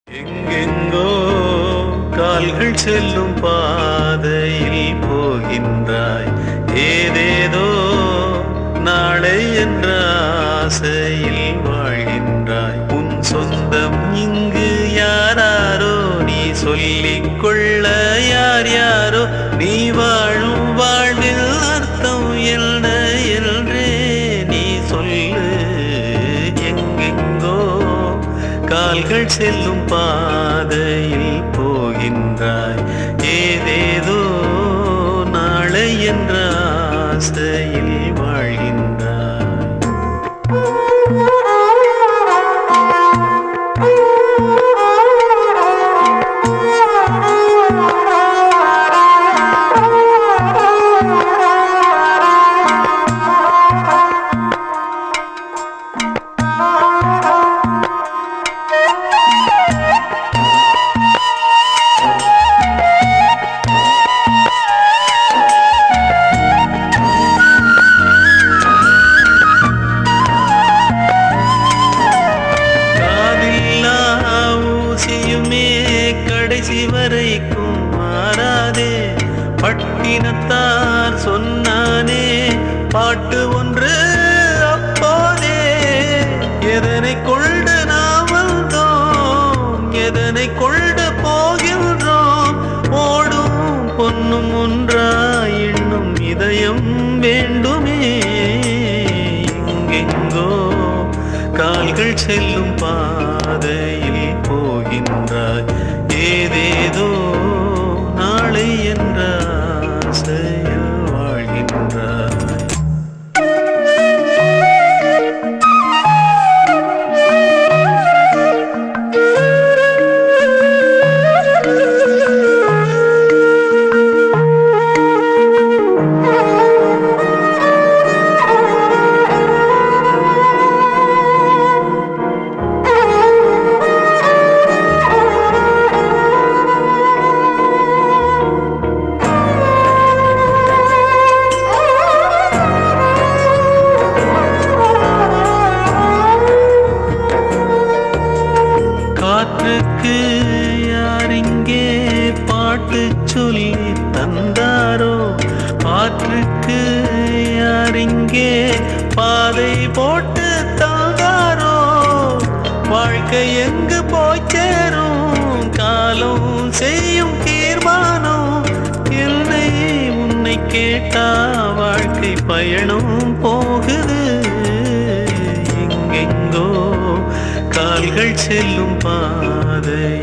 எங்கெங்கோ கால்கள் செல்லும் பாதையில் போகின்றாய் ஏதேதோ நாளை என்ற ஆசையில் வாழ்கின்றாய் உன் சொந்தம் இங்கு யாராரோ நீ சொல்லிக் கொள்ள யார் யாரோ நீ வாழும் வாழ்வில் அர்த்தம் என்ன என்றே நீ சொல்லு எங்கெங்கோ கால்கள் செல்லும் பாதையில் போகின்றாய் ஏதேதோ நாளை என்ற ஆசையில் வாழ்கின்றாய் காதில்லா ஊசியுமே கடைசி வரைக்கும் மாறாதே பட்டினத்தார் சொன்னானே பாட்டு ஒன்று அப்போதே எதனை கொண்டு நாம் வந்தோம் எதனை கொண்டு போகின்றோம் ஓடும் பொன்னும் ஒன்றாய் எண்ணும் இதயம் வேண்டுமே எங்கெங்கோ கால்கள் செல்லும் பாதையில் போகின்றாய் ஏதேதோ நாளை என்ற ஆசையில் வாழ்கின்றாய் காற்றுக்கு யார் இங்கே பாட்டு சொல்லி தந்தாரோ ஆற்றுக்கு யார் இங்கே பாதை போட்டு தந்தாரோ வாழ்க்கை எங்கு போய் சேரும் காலம் செய்யும் தீர்மானம் என்னை உன்னை கேட்டா வாழ்க்கை பயணம் போகுது எங்கெங்கோ கால்கள் செல்லும் பாதை